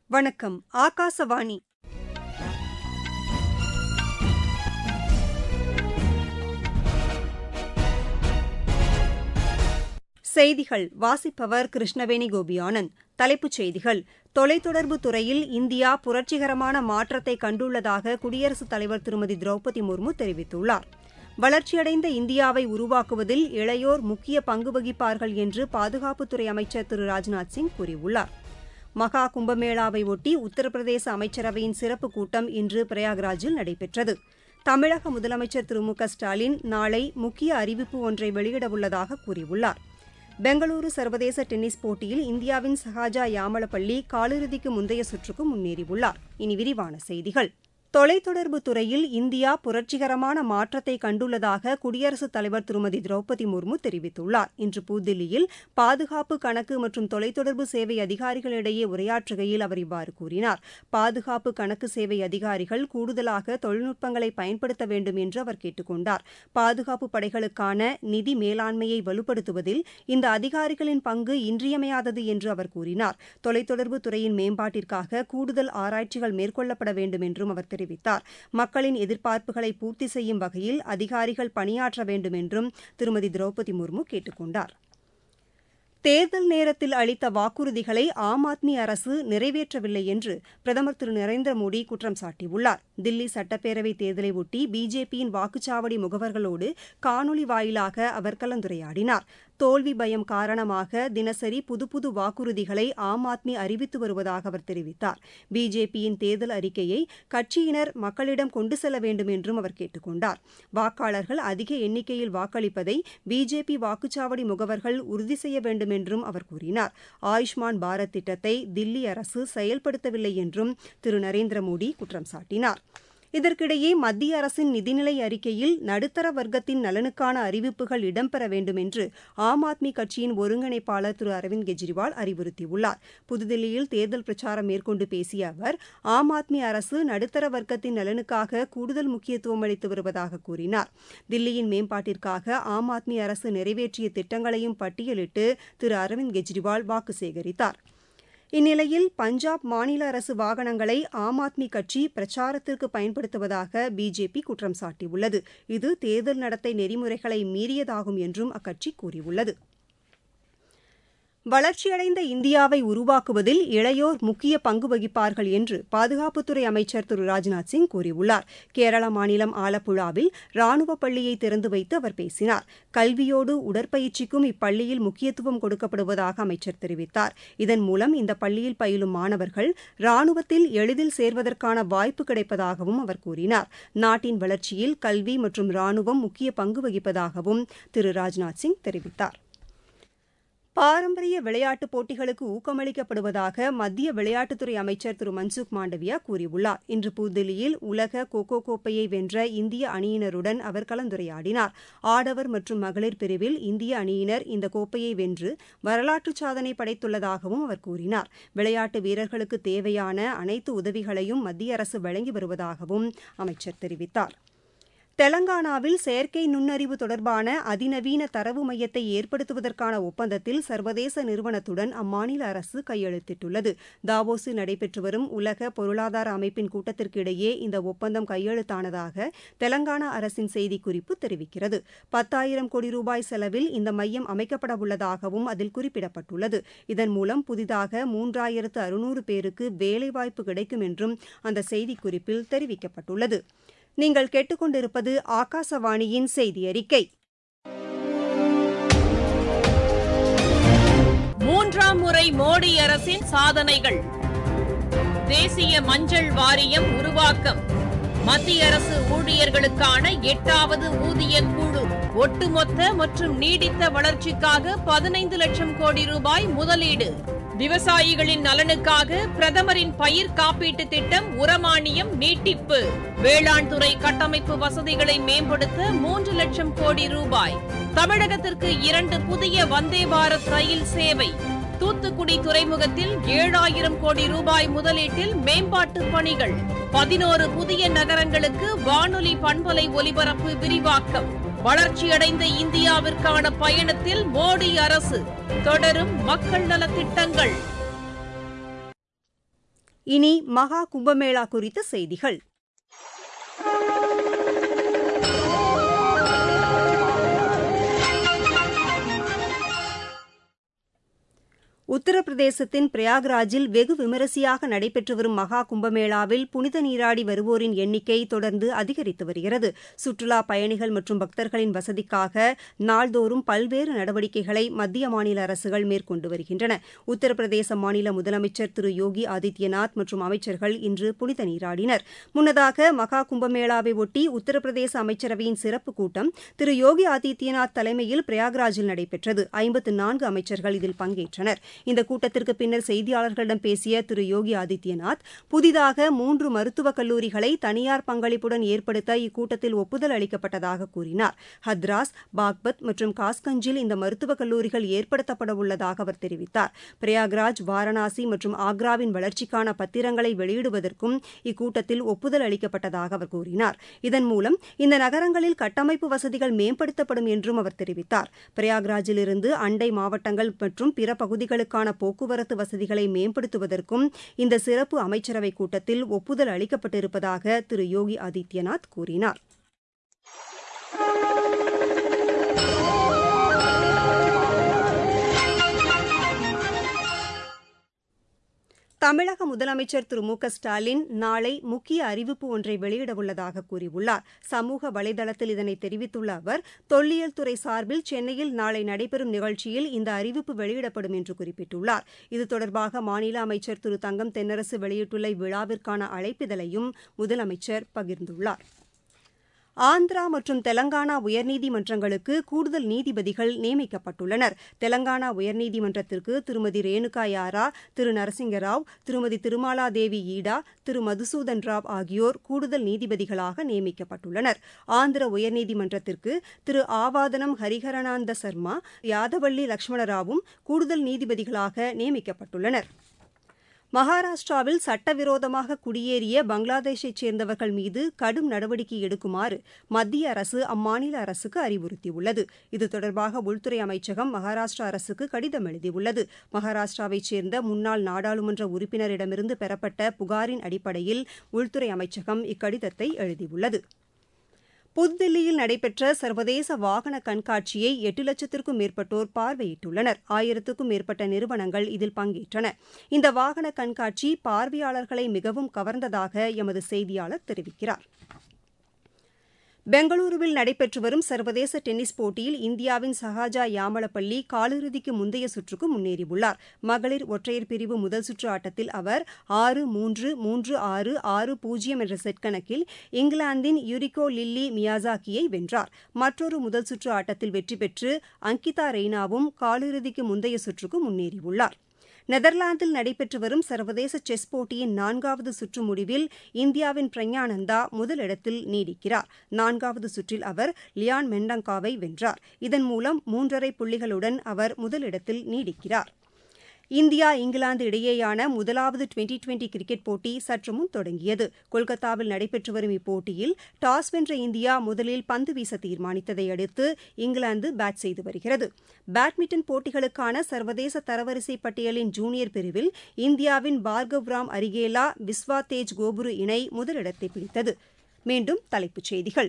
வணக்கம் ஆகாசவாணி செய்திகள் வாசிப்பவர் கிருஷ்ணவேணி கோபியானந்த் தலைப்புச் செய்திகள் தொலைத்தொடர்பு துறையில் இந்தியா புரட்சிகரமான மாற்றத்தை கண்டுள்ளதாக குடியரசுத் தலைவர் திருமதி திரௌபதி முர்மு தெரிவித்துள்ளார் வளர்ச்சியடைந்த இந்தியாவை உருவாக்குவதில் இளையோர் முக்கிய பங்கு வகிப்பார்கள் என்று பாதுகாப்புத்துறை அமைச்சர் திரு ராஜ்நாத் சிங் கூறியுள்ளார் மகா கும்பமேளாவை ஒட்டி உத்தரப்பிரதேச அமைச்சரவையின் சிறப்பு கூட்டம் இன்று பிரயாக்ராஜில் நடைபெற்றது தமிழக முதலமைச்சர் திரு மு க ஸ்டாலின் நாளை முக்கிய அறிவிப்பு ஒன்றை வெளியிடவுள்ளதாக கூறியுள்ளார் பெங்களூரு சர்வதேச டென்னிஸ் போட்டியில் இந்தியாவின் சஹாஜா யாமலப்பள்ளி காலிறுதிக்கு முந்தைய சுற்றுக்கு முன்னேறியுள்ளார் இனி விரிவான செய்திகள் தொலைத்தொடர்பு துறையில் இந்தியா புரட்சிகரமான மாற்றத்தை கண்டுள்ளதாக குடியரசுத் தலைவர் திருமதி திரௌபதி முர்மு தெரிவித்துள்ளார் இன்று புதுதில்லியில் பாதுகாப்பு கணக்கு மற்றும் தொலைத்தொடர்பு சேவை அதிகாரிகளிடையே உரையாற்றுகையில் அவர் இவ்வாறு கூறினார் பாதுகாப்பு கணக்கு சேவை அதிகாரிகள் கூடுதலாக தொழில்நுட்பங்களை பயன்படுத்த வேண்டும் என்று அவர் கேட்டுக் கொண்டார் பாதுகாப்பு படைகளுக்கான நிதி மேலாண்மையை வலுப்படுத்துவதில் இந்த அதிகாரிகளின் பங்கு இன்றியமையாதது என்று அவர் கூறினார் தொலைத்தொடர்பு துறையின் மேம்பாட்டிற்காக கூடுதல் ஆராய்ச்சிகள் மேற்கொள்ளப்பட வேண்டும் என்றும் அவர் தெரிவித்தார் மக்களின் எதிர்பார்ப்புகளை பூர்த்தி செய்யும் வகையில் அதிகாரிகள் பணியாற்ற வேண்டும் என்றும் திருமதி திரௌபதி முர்மு கேட்டுக் கொண்டார் தேர்தல் நேரத்தில் அளித்த வாக்குறுதிகளை ஆம் ஆத்மி அரசு நிறைவேற்றவில்லை என்று பிரதமர் திரு நரேந்திர மோடி குற்றம் சாட்டியுள்ளார் தில்லி சட்டப்பேரவை தேர்தலை ஒட்டி பிஜேபியின் வாக்குச்சாவடி முகவர்களோடு காணொலி வாயிலாக அவர் கலந்துரையாடினார் தோல்வி பயம் காரணமாக தினசரி புது புது வாக்குறுதிகளை ஆம் ஆத்மி அறிவித்து வருவதாக அவர் தெரிவித்தார் பிஜேபியின் தேர்தல் அறிக்கையை கட்சியினர் மக்களிடம் கொண்டு செல்ல வேண்டும் என்றும் அவர் கேட்டுக் கொண்டார் வாக்காளர்கள் அதிக எண்ணிக்கையில் வாக்களிப்பதை பிஜேபி வாக்குச்சாவடி முகவர்கள் உறுதி செய்ய வேண்டும் என்றும் அவர் கூறினார் ஆயுஷ்மான் பாரத் திட்டத்தை தில்லி அரசு செயல்படுத்தவில்லை என்றும் திரு நரேந்திர மோடி குற்றம் சாட்டினார் இதற்கிடையே மத்திய அரசின் நிதிநிலை அறிக்கையில் நடுத்தர வர்க்கத்தின் நலனுக்கான அறிவிப்புகள் இடம்பெற வேண்டும் என்று ஆம் ஆத்மி கட்சியின் ஒருங்கிணைப்பாளர் திரு அரவிந்த் கெஜ்ரிவால் அறிவுறுத்தியுள்ளார் புதுதில்லியில் தேர்தல் பிரச்சாரம் மேற்கொண்டு பேசிய அவர் ஆம் ஆத்மி அரசு நடுத்தர வர்க்கத்தின் நலனுக்காக கூடுதல் முக்கியத்துவம் அளித்து வருவதாக கூறினார் தில்லியின் மேம்பாட்டிற்காக ஆம் ஆத்மி அரசு நிறைவேற்றிய திட்டங்களையும் பட்டியலிட்டு திரு அரவிந்த் கெஜ்ரிவால் வாக்கு சேகரித்தார் இந்நிலையில் பஞ்சாப் மாநில அரசு வாகனங்களை ஆம் ஆத்மி கட்சி பிரச்சாரத்திற்கு பயன்படுத்துவதாக பிஜேபி குற்றம் சாட்டியுள்ளது இது தேர்தல் நடத்தை நெறிமுறைகளை மீறியதாகும் என்றும் அக்கட்சி கூறியுள்ளது வளர்ச்சியடைந்த இந்தியாவை உருவாக்குவதில் இளையோர் முக்கிய பங்கு வகிப்பார்கள் என்று பாதுகாப்புத்துறை அமைச்சர் திரு ராஜ்நாத் சிங் கூறியுள்ளார் கேரள மாநிலம் ஆலப்புழாவில் ராணுவ பள்ளியை திறந்து வைத்து அவர் பேசினார் கல்வியோடு உடற்பயிற்சிக்கும் இப்பள்ளியில் முக்கியத்துவம் கொடுக்கப்படுவதாக அமைச்சர் தெரிவித்தார் இதன் மூலம் இந்த பள்ளியில் பயிலும் மாணவர்கள் ராணுவத்தில் எளிதில் சேர்வதற்கான வாய்ப்பு கிடைப்பதாகவும் அவர் கூறினார் நாட்டின் வளர்ச்சியில் கல்வி மற்றும் ராணுவம் முக்கிய பங்கு வகிப்பதாகவும் திரு ராஜ்நாத் சிங் தெரிவித்தார் பாரம்பரிய விளையாட்டுப் போட்டிகளுக்கு ஊக்கமளிக்கப்படுவதாக மத்திய விளையாட்டுத்துறை அமைச்சர் திரு மன்சுக் மாண்டவியா கூறியுள்ளார் இன்று புதுதில்லியில் உலக கோகோ கோப்பையை வென்ற இந்திய அணியினருடன் அவர் கலந்துரையாடினார் ஆடவர் மற்றும் மகளிர் பிரிவில் இந்திய அணியினர் இந்த கோப்பையை வென்று வரலாற்று சாதனை படைத்துள்ளதாகவும் அவர் கூறினார் விளையாட்டு வீரர்களுக்கு தேவையான அனைத்து உதவிகளையும் மத்திய அரசு வழங்கி வருவதாகவும் அமைச்சர் தெரிவித்தார் தெலங்கானாவில் செயற்கை நுண்ணறிவு தொடர்பான அதிநவீன தரவு மையத்தை ஏற்படுத்துவதற்கான ஒப்பந்தத்தில் சர்வதேச நிறுவனத்துடன் அம்மாநில அரசு கையெழுத்திட்டுள்ளது தாவோஸில் நடைபெற்று வரும் உலக பொருளாதார அமைப்பின் கூட்டத்திற்கு இடையே இந்த ஒப்பந்தம் கையெழுத்தானதாக தெலங்கானா அரசின் செய்திக்குறிப்பு தெரிவிக்கிறது பத்தாயிரம் கோடி ரூபாய் செலவில் இந்த மையம் அமைக்கப்பட உள்ளதாகவும் அதில் குறிப்பிடப்பட்டுள்ளது இதன் மூலம் புதிதாக மூன்றாயிரத்து அறுநூறு பேருக்கு வேலைவாய்ப்பு கிடைக்கும் என்றும் அந்த செய்திக்குறிப்பில் தெரிவிக்கப்பட்டுள்ளது நீங்கள் கேட்டுக்கொண்டிருப்பது ஆகாசவாணியின் செய்தி அறிக்கை மூன்றாம் முறை மோடி அரசின் சாதனைகள் தேசிய மஞ்சள் வாரியம் உருவாக்கம் மத்திய அரசு ஊழியர்களுக்கான எட்டாவது ஊதிய குழு ஒட்டுமொத்த மற்றும் நீடித்த வளர்ச்சிக்காக பதினைந்து லட்சம் கோடி ரூபாய் முதலீடு விவசாயிகளின் நலனுக்காக பிரதமரின் பயிர் காப்பீட்டு திட்டம் உரமானியம் நீட்டிப்பு வேளாண் துறை கட்டமைப்பு வசதிகளை மேம்படுத்த மூன்று லட்சம் கோடி ரூபாய் தமிழகத்திற்கு இரண்டு புதிய வந்தே பாரத் ரயில் சேவை தூத்துக்குடி துறைமுகத்தில் ஏழாயிரம் கோடி ரூபாய் முதலீட்டில் மேம்பாட்டு பணிகள் பதினோரு புதிய நகரங்களுக்கு வானொலி பண்பலை ஒலிபரப்பு விரிவாக்கம் வளர்ச்சியடைந்த இந்தியாவிற்கான பயணத்தில் மோடி அரசு தொடரும் மக்கள் நலத் திட்டங்கள் இனி மகா கும்பமேளா குறித்த செய்திகள் உத்தரப்பிரதேசத்தின் பிரயாக்ராஜில் வெகு விமரிசையாக நடைபெற்று வரும் மகா கும்பமேளாவில் புனித நீராடி வருவோரின் எண்ணிக்கை தொடர்ந்து அதிகரித்து வருகிறது சுற்றுலா பயணிகள் மற்றும் பக்தர்களின் வசதிக்காக நாள்தோறும் பல்வேறு நடவடிக்கைகளை மத்திய மாநில அரசுகள் மேற்கொண்டு வருகின்றன உத்தரப்பிரதேச மாநில முதலமைச்சர் திரு யோகி ஆதித்யநாத் மற்றும் அமைச்சர்கள் இன்று புனித நீராடினர் முன்னதாக மகா கும்பமேளாவை ஒட்டி உத்தரப்பிரதேச அமைச்சரவையின் சிறப்பு கூட்டம் திரு யோகி ஆதித்யநாத் தலைமையில் பிரயாக்ராஜில் நடைபெற்றது ஐம்பத்து நான்கு அமைச்சர்கள் இதில் பங்கேற்றனர் இந்த கூட்டத்திற்கு பின்னர் செய்தியாளர்களிடம் பேசிய திரு யோகி ஆதித்யநாத் புதிதாக மூன்று மருத்துவக் கல்லூரிகளை தனியார் பங்களிப்புடன் ஏற்படுத்த இக்கூட்டத்தில் ஒப்புதல் அளிக்கப்பட்டதாக கூறினார் ஹத்ராஸ் பாக்பத் மற்றும் காஸ்கஞ்சில் இந்த மருத்துவக் கல்லூரிகள் ஏற்படுத்தப்பட உள்ளதாக அவர் தெரிவித்தார் பிரயாக்ராஜ் வாரணாசி மற்றும் ஆக்ராவின் வளர்ச்சிக்கான பத்திரங்களை வெளியிடுவதற்கும் இக்கூட்டத்தில் ஒப்புதல் அளிக்கப்பட்டதாக அவர் கூறினார் இதன் மூலம் இந்த நகரங்களில் கட்டமைப்பு வசதிகள் மேம்படுத்தப்படும் என்றும் அவர் தெரிவித்தார் பிரயாக்ராஜிலிருந்து அண்டை மாவட்டங்கள் மற்றும் பிற பகுதிகளுக்கான போக்குவரத்து வசதிகளை மேம்படுத்துவதற்கும் இந்த சிறப்பு அமைச்சரவைக் கூட்டத்தில் ஒப்புதல் அளிக்கப்பட்டிருப்பதாக திரு யோகி ஆதித்யநாத் கூறினார் தமிழக முதலமைச்சர் திரு மு க ஸ்டாலின் நாளை முக்கிய அறிவிப்பு ஒன்றை வெளியிடவுள்ளதாக கூறியுள்ளார் சமூக வலைதளத்தில் இதனை தெரிவித்துள்ள அவர் தொல்லியல் துறை சார்பில் சென்னையில் நாளை நடைபெறும் நிகழ்ச்சியில் இந்த அறிவிப்பு வெளியிடப்படும் என்று குறிப்பிட்டுள்ளார் இது தொடர்பாக மாநில அமைச்சர் திரு தங்கம் தென்னரசு வெளியிட்டுள்ள இவ்விழாவிற்கான அழைப்பிதழையும் முதலமைச்சர் பகிர்ந்துள்ளார் ஆந்திரா மற்றும் தெலங்கானா உயர்நீதிமன்றங்களுக்கு கூடுதல் நீதிபதிகள் நியமிக்கப்பட்டுள்ளனர் தெலங்கானா உயர்நீதிமன்றத்திற்கு திருமதி ரேணுகா யாரா திரு நரசிங்கராவ் திருமதி திருமாலா தேவி ஈடா திரு மதுசூதன் ராவ் ஆகியோர் கூடுதல் நீதிபதிகளாக நியமிக்கப்பட்டுள்ளனர் ஆந்திர உயர்நீதிமன்றத்திற்கு திரு ஆவாதனம் ஹரிஹரனாந்த சர்மா யாதவள்ளி லட்சுமணராவும் கூடுதல் நீதிபதிகளாக நியமிக்கப்பட்டுள்ளனர் மகாராஷ்டிராவில் சட்டவிரோதமாக குடியேறிய பங்களாதேஷைச் சேர்ந்தவர்கள் மீது கடும் நடவடிக்கை எடுக்குமாறு மத்திய அரசு அம்மாநில அரசுக்கு அறிவுறுத்தியுள்ளது இது தொடர்பாக உள்துறை அமைச்சகம் மகாராஷ்டிரா அரசுக்கு கடிதம் எழுதியுள்ளது மகாராஷ்டிராவைச் சேர்ந்த முன்னாள் நாடாளுமன்ற உறுப்பினரிடமிருந்து பெறப்பட்ட புகாரின் அடிப்படையில் உள்துறை அமைச்சகம் இக்கடிதத்தை எழுதியுள்ளது புதுதில்லியில் நடைபெற்ற சர்வதேச வாகன கண்காட்சியை எட்டு லட்சத்திற்கும் மேற்பட்டோர் பார்வையிட்டுள்ளனர் ஆயிரத்துக்கும் மேற்பட்ட நிறுவனங்கள் இதில் பங்கேற்றன இந்த வாகன கண்காட்சி பார்வையாளர்களை மிகவும் கவர்ந்ததாக எமது செய்தியாளர் தெரிவிக்கிறார் பெங்களூருவில் நடைபெற்று வரும் சர்வதேச டென்னிஸ் போட்டியில் இந்தியாவின் சஹாஜா யாமளப்பள்ளி காலிறுதிக்கு முந்தைய சுற்றுக்கு முன்னேறியுள்ளார் மகளிர் ஒற்றையர் பிரிவு முதல் சுற்று ஆட்டத்தில் அவர் ஆறு மூன்று மூன்று ஆறு ஆறு பூஜ்ஜியம் என்ற செட் கணக்கில் இங்கிலாந்தின் யுரிகோ லில்லி மியாசாக்கியை வென்றார் மற்றொரு முதல் சுற்று ஆட்டத்தில் வெற்றி பெற்று அங்கிதா ரெய்னாவும் காலிறுதிக்கு முந்தைய சுற்றுக்கு முன்னேறியுள்ளார் நெதர்லாந்தில் நடைபெற்று வரும் சர்வதேச செஸ் போட்டியின் நான்காவது சுற்று முடிவில் இந்தியாவின் பிரக்ஞானந்தா முதலிடத்தில் நீடிக்கிறார் நான்காவது சுற்றில் அவர் லியான் மெண்டங்காவை வென்றார் இதன் மூலம் மூன்றரை புள்ளிகளுடன் அவர் முதலிடத்தில் நீடிக்கிறார் இந்தியா இங்கிலாந்து இடையேயான முதலாவது டுவெண்டி டுவெண்டி கிரிக்கெட் போட்டி சற்று முன் தொடங்கியது கொல்கத்தாவில் நடைபெற்று வரும் இப்போட்டியில் டாஸ் வென்ற இந்தியா முதலில் பந்து வீச தீர்மானித்ததை அடுத்து இங்கிலாந்து பேட் செய்து வருகிறது பேட்மிண்டன் போட்டிகளுக்கான சர்வதேச தரவரிசை பட்டியலின் ஜூனியர் பிரிவில் இந்தியாவின் பார்கவ் ராம் அரிகேலா விஸ்வா தேஜ் கோபுரு இணை முதலிடத்தை பிடித்தது மீண்டும் தலைப்புச் செய்திகள்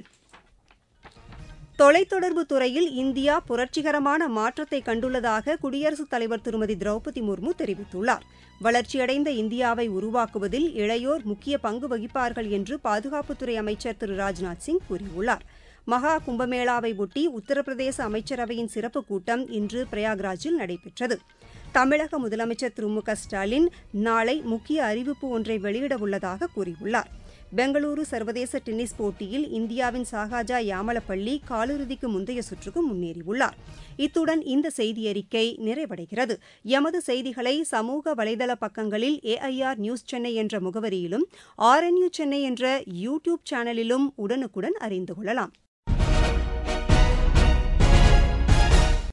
தொலைத்தொடர்பு துறையில் இந்தியா புரட்சிகரமான மாற்றத்தை கண்டுள்ளதாக குடியரசுத் தலைவர் திருமதி திரௌபதி முர்மு தெரிவித்துள்ளார் வளர்ச்சியடைந்த இந்தியாவை உருவாக்குவதில் இளையோர் முக்கிய பங்கு வகிப்பார்கள் என்று பாதுகாப்புத்துறை அமைச்சர் திரு ராஜ்நாத் சிங் கூறியுள்ளார் மகா கும்பமேளாவை ஒட்டி உத்தரப்பிரதேச அமைச்சரவையின் சிறப்பு கூட்டம் இன்று பிரயாக்ராஜில் நடைபெற்றது தமிழக முதலமைச்சர் திரு மு க ஸ்டாலின் நாளை முக்கிய அறிவிப்பு ஒன்றை வெளியிடவுள்ளதாக கூறியுள்ளார் பெங்களூரு சர்வதேச டென்னிஸ் போட்டியில் இந்தியாவின் சாகாஜா யாமலப்பள்ளி காலிறுதிக்கு முந்தைய சுற்றுக்கு முன்னேறியுள்ளார் இத்துடன் இந்த செய்தியறிக்கை நிறைவடைகிறது எமது செய்திகளை சமூக வலைதள பக்கங்களில் ஏஐஆர் நியூஸ் சென்னை என்ற முகவரியிலும் ஆர்என்யூ சென்னை என்ற யூ டியூப் சேனலிலும் உடனுக்குடன் அறிந்து கொள்ளலாம்